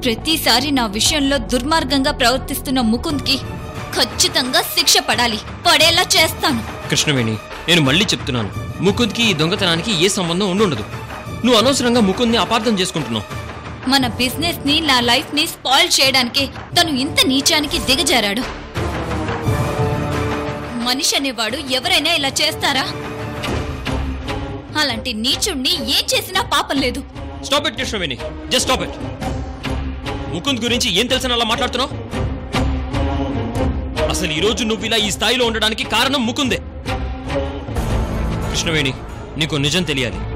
ప్రతిసారి నా విషయంలో దుర్మార్గంగా ప్రవర్తిస్తున్న ముకుంద్కి ఖచ్చితంగా శిక్ష పడాలి పడేలా చేస్తాను కృష్ణవేణి నేను మళ్ళీ చెప్తున్నాను ముకుంద్కి ఈ దొంగతనానికి ఏ సంబంధం ఉండుండదు నువ్వు అనవసరంగా ముకుంద్ని అపార్థం చేసుకుంటున్నావు మన బిజినెస్ ని నా లైఫ్ ని స్పాయిల్ చేయడానికే తను ఇంత నీచానికి దిగజారాడు మనిషి అనేవాడు ఎవరైనా ఇలా చేస్తారా అలాంటి నీచుణ్ణి ఏం చేసినా పాపం లేదు stop it Krishnaveni just stop it Mukund గురించి ఏం తెలిసిన అలా మాట్లాడుతున్నావు అసలు ఈ రోజు నువ్వు ఇలా ఈ స్థాయిలో ఉండడానికి కారణం ముకుందే కృష్ణవేణి నీకు నిజం తెలియాలి